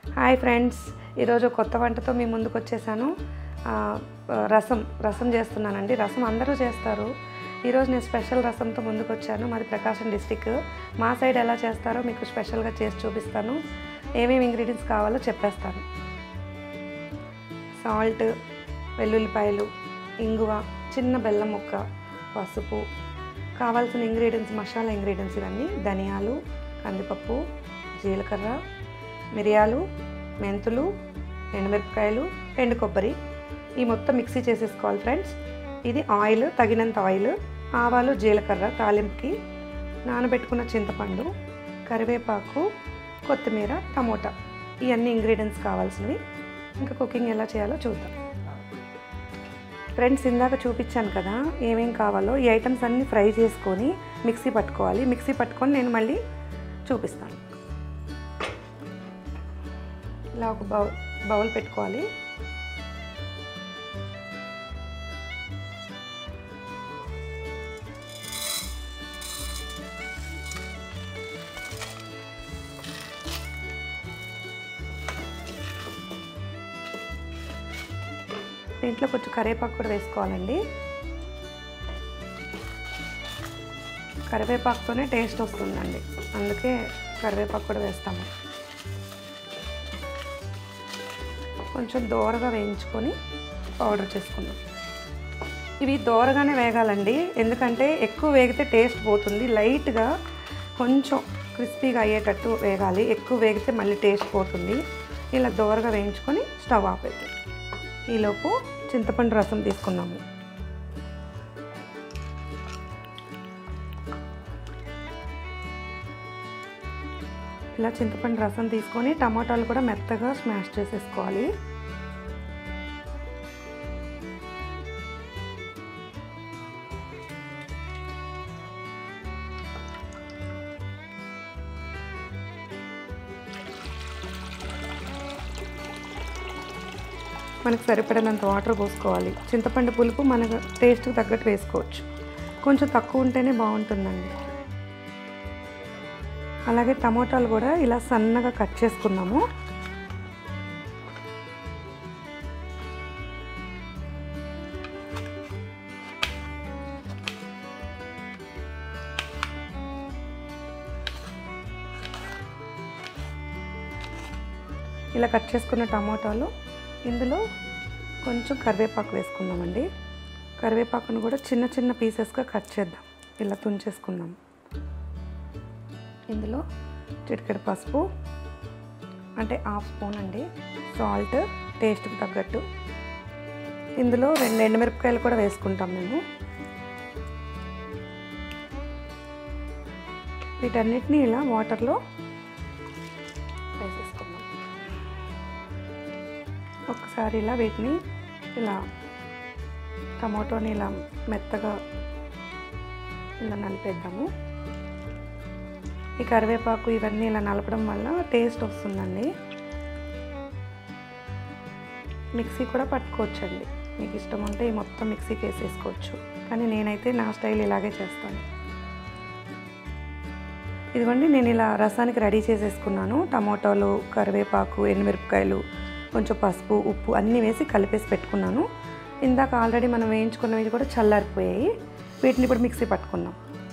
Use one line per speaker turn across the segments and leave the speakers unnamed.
hi friends ఈరోజు కొత్త వంటతో మీ ముందుకు వచ్చేసాను ఆ, రసం రసం చేస్తున్నానండి రసం అందరూ చేస్తారు ఈరోజు నేను స్పెషల్ రసంతో ముందుకు వచ్చాను మాది ప్రకాశం డిస్టిక్ మా సైడ్ ఎలా చేస్తారో మీకు స్పెషల్గా చేసి చూపిస్తాను ఏమేమి ఇంగ్రీడియంట్స్ కావాలో చెప్పేస్తాను సాల్ట్ వెల్లుల్లిపాయలు ఇంగువ చిన్న బెల్లం ముక్క పసుపు కావాల్సిన ఇంగ్రీడియంట్స్ మసాలా ఇంగ్రీడియంట్స్ ఇవన్నీ ధనియాలు కందిపప్పు జీలకర్ర మిరియాలు మెంతులు ఎండుమిరపకాయలు ఎండు కొబ్బరి ఈ మొత్తం మిక్సీ చేసేసుకోవాలి ఫ్రెండ్స్ ఇది ఆయిల్ తగినంత ఆయిల్ ఆవాలు జీలకర్ర తాలింపుకి నానబెట్టుకున్న చింతపండు కరివేపాకు కొత్తిమీర టమోటా ఇవన్నీ ఇంగ్రీడియంట్స్ కావాల్సినవి ఇంకా కుకింగ్ ఎలా చేయాలో చూద్దాం ఫ్రెండ్స్ ఇందాక చూపించాను కదా ఏమేం కావాలో ఈ ఐటమ్స్ అన్నీ ఫ్రై చేసుకొని మిక్సీ పట్టుకోవాలి మిక్సీ పట్టుకొని నేను మళ్ళీ చూపిస్తాను ఇలా ఒక బౌల్ బౌల్ పెట్టుకోవాలి దీంట్లో కొంచెం కరివేపాకు కూడా వేసుకోవాలండి కరివేపాకుతోనే టేస్ట్ వస్తుందండి అందుకే కరివేపాకు కూడా వేస్తాము కొంచెం దోరగా వేయించుకొని పౌడర్ చేసుకుందాం ఇవి దోరగానే వేగాలండి ఎందుకంటే ఎక్కువ వేగితే టేస్ట్ పోతుంది లైట్గా కొంచెం క్రిస్పీగా అయ్యేటట్టు వేగాలి ఎక్కువ వేగితే మళ్ళీ టేస్ట్ పోతుంది ఇలా దోరగా వేయించుకొని స్టవ్ ఆపేద్దాం ఈలోపు చింతపండు రసం తీసుకుందాము ఇలా చింతపండు రసం తీసుకొని టమాటాలు కూడా మెత్తగా స్మాష్ చేసేసుకోవాలి మనకు సరిపడినంత వాటర్ పోసుకోవాలి చింతపండు పులుపు మనకు టేస్ట్కి తగ్గట్టు వేసుకోవచ్చు కొంచెం తక్కువ ఉంటేనే బాగుంటుందండి అలాగే టమోటాలు కూడా ఇలా సన్నగా కట్ చేసుకున్నాము ఇలా కట్ చేసుకున్న టమోటాలు ఇందులో కొంచెం కరివేపాకు వేసుకుందామండి కరివేపాకును కూడా చిన్న చిన్న పీసెస్గా కట్ చేద్దాం ఇలా తుంచేసుకుందాం ఇందులో చిటికెడు పసుపు అంటే హాఫ్ స్పూన్ అండి సాల్ట్ టేస్ట్కి తగ్గట్టు ఇందులో రెండు ఎండుమిరపకాయలు కూడా వేసుకుంటాం మేము వీటన్నిటిని ఇలా వాటర్లో వేసేసుకుందాం ఒకసారి ఇలా వీటిని ఇలా టమాటోని ఇలా మెత్తగా ఇలా నలిపేద్దాము ఈ కరివేపాకు ఇవన్నీ ఇలా నలపడం వల్ల టేస్ట్ వస్తుందండి మిక్సీ కూడా పట్టుకోవచ్చండి మీకు ఇష్టం ఉంటే ఈ మొత్తం మిక్సీకి వేసేసుకోవచ్చు కానీ నేనైతే నా స్టైల్ ఇలాగే చేస్తాను ఇదిగోండి నేను ఇలా రసానికి రెడీ చేసేసుకున్నాను టమాటాలు కరివేపాకు ఎండుమిరపకాయలు కొంచెం పసుపు ఉప్పు అన్నీ వేసి కలిపేసి పెట్టుకున్నాను ఇందాక ఆల్రెడీ మనం వేయించుకున్నవి కూడా చల్లారిపోయాయి వీటిని ఇప్పుడు మిక్సీ పట్టుకుందాం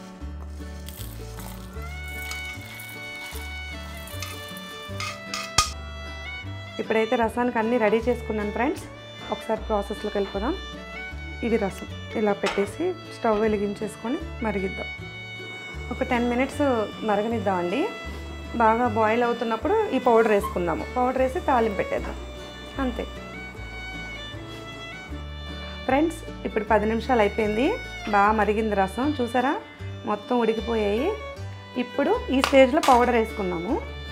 ఇప్పుడైతే రసానికి అన్నీ రెడీ చేసుకున్నాను ఫ్రెండ్స్ ఒకసారి ప్రాసెస్లోకి వెళ్ళిపోదాం ఇది రసం ఇలా పెట్టేసి స్టవ్ వెలిగించేసుకొని మరిగిద్దాం ఒక టెన్ మినిట్స్ మరగనిద్దామండి బాగా బాయిల్ అవుతున్నప్పుడు ఈ పౌడర్ వేసుకుందాము పౌడర్ వేసి తాలింపు పెట్టేద్దాం అంతే ఫ్రెండ్స్ ఇప్పుడు పది నిమిషాలు అయిపోయింది బాగా మరిగింది రసం చూసారా మొత్తం ఉడికిపోయాయి ఇప్పుడు ఈ స్టేజ్లో పౌడర్ వేసుకున్నాము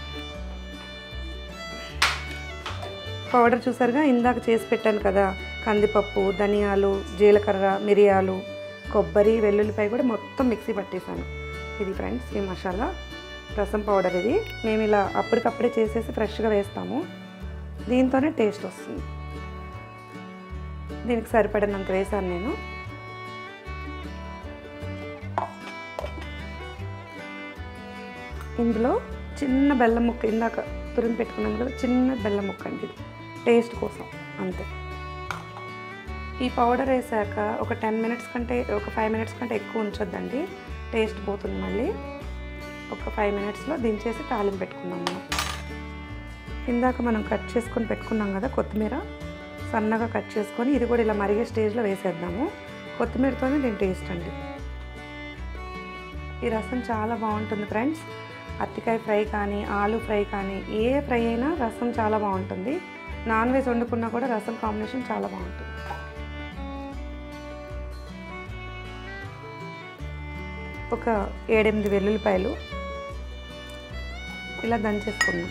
పౌడర్ చూసారుగా ఇందాక చేసి పెట్టాను కదా కందిపప్పు ధనియాలు జీలకర్ర మిరియాలు కొబ్బరి వెల్లుల్లిపాయ కూడా మొత్తం మిక్సీ పట్టేశాను ఇది ఫ్రెండ్స్ ఈ మసాలా రసం పౌడర్ ఇది మేము ఇలా అప్పటికప్పుడే చేసేసి ఫ్రెష్గా వేస్తాము దీంతోనే టేస్ట్ వస్తుంది దీనికి సరిపడినంత వేసాను నేను ఇందులో చిన్న బెల్లం ముక్క ఇందాక తురిమి పెట్టుకున్నాం కదా చిన్న బెల్లం ముక్క అండి ఇది టేస్ట్ కోసం అంతే ఈ పౌడర్ వేసాక ఒక టెన్ మినిట్స్ కంటే ఒక ఫైవ్ మినిట్స్ కంటే ఎక్కువ ఉంచొద్దండి టేస్ట్ పోతుంది మళ్ళీ ఒక ఫైవ్ మినిట్స్లో దించేసి తాలింపు పెట్టుకుందాం మనం ఇందాక మనం కట్ చేసుకొని పెట్టుకున్నాం కదా కొత్తిమీర సన్నగా కట్ చేసుకొని ఇది కూడా ఇలా మరిగే స్టేజ్లో వేసేద్దాము కొత్తిమీరతోనే దీని టేస్ట్ అండి ఈ రసం చాలా బాగుంటుంది ఫ్రెండ్స్ అరటికాయ ఫ్రై కానీ ఆలు ఫ్రై కానీ ఏ ఫ్రై అయినా రసం చాలా బాగుంటుంది నాన్ వెజ్ వండుకున్నా కూడా రసం కాంబినేషన్ చాలా బాగుంటుంది ఒక ఏడెనిమిది వెల్లుల్లిపాయలు ఇలా దంచేసుకుందాం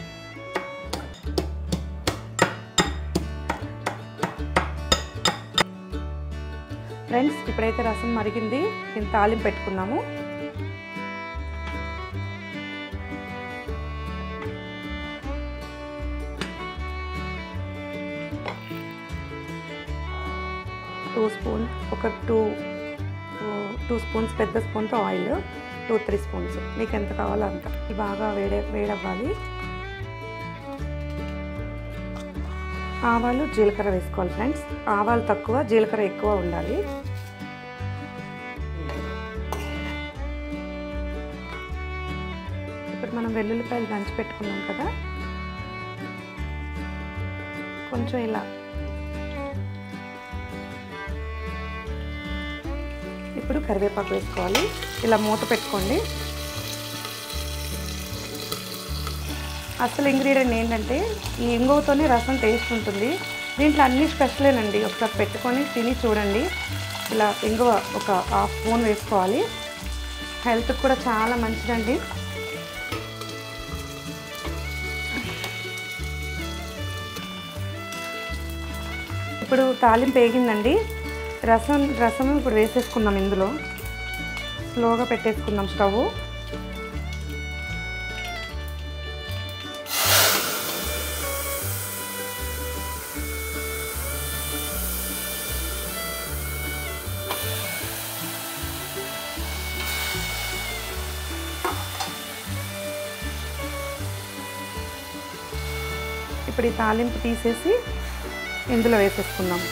ఫ్రెండ్స్ ఇప్పుడైతే రసం మరిగింది దీన్ని తాలింపు పెట్టుకుందాము టూ స్పూన్ ఒక టూ టూ స్పూన్స్ పెద్ద స్పూన్తో ఆయిల్ టూ త్రీ స్పూన్స్ మీకు ఎంత కావాలో అంత ఇది బాగా వేడే వేడవ్వాలి ఆవాలు జీలకర్ర వేసుకోవాలి ఫ్రెండ్స్ ఆవాలు తక్కువ జీలకర్ర ఎక్కువ ఉండాలి ఇప్పుడు మనం వెల్లుల్లిపాయలు దంచి పెట్టుకున్నాం కదా కొంచెం ఇలా ఇప్పుడు కరివేపాకు వేసుకోవాలి ఇలా మూత పెట్టుకోండి అసలు ఇంగ్రీడియంట్ ఏంటంటే ఈ ఇంగువతోనే రసం టేస్ట్ ఉంటుంది దీంట్లో అన్ని స్పెషలేనండి ఒకసారి పెట్టుకొని తిని చూడండి ఇలా ఇంగువ ఒక హాఫ్ స్పూన్ వేసుకోవాలి హెల్త్కి కూడా చాలా మంచిదండి ఇప్పుడు తాలింపు వేగిందండి రసం రసం ఇప్పుడు వేసేసుకుందాం ఇందులో స్లోగా పెట్టేసుకుందాం స్టవ్ ఇప్పుడు ఈ తాలింపు తీసేసి ఇందులో వేసేసుకుందాం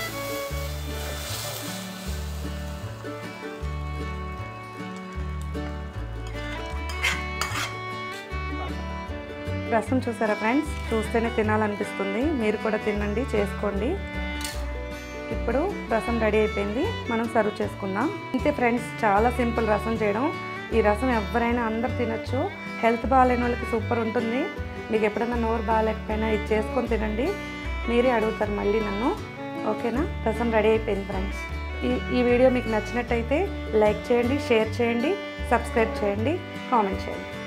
రసం చూసారా ఫ్రెండ్స్ చూస్తేనే తినాలనిపిస్తుంది మీరు కూడా తినండి చేసుకోండి ఇప్పుడు రసం రెడీ అయిపోయింది మనం సర్వ్ చేసుకుందాం అంతే ఫ్రెండ్స్ చాలా సింపుల్ రసం చేయడం ఈ రసం ఎవరైనా అందరు తినొచ్చు హెల్త్ బాగాలేని వాళ్ళకి సూపర్ ఉంటుంది మీకు ఎప్పుడైనా నోరు బాగాలేకపోయినా ఇది చేసుకొని తినండి మీరే అడుగుతారు మళ్ళీ నన్ను ఓకేనా రసం రెడీ అయిపోయింది ఫ్రెండ్స్ ఈ ఈ వీడియో మీకు నచ్చినట్టయితే లైక్ చేయండి షేర్ చేయండి సబ్స్క్రైబ్ చేయండి కామెంట్ చేయండి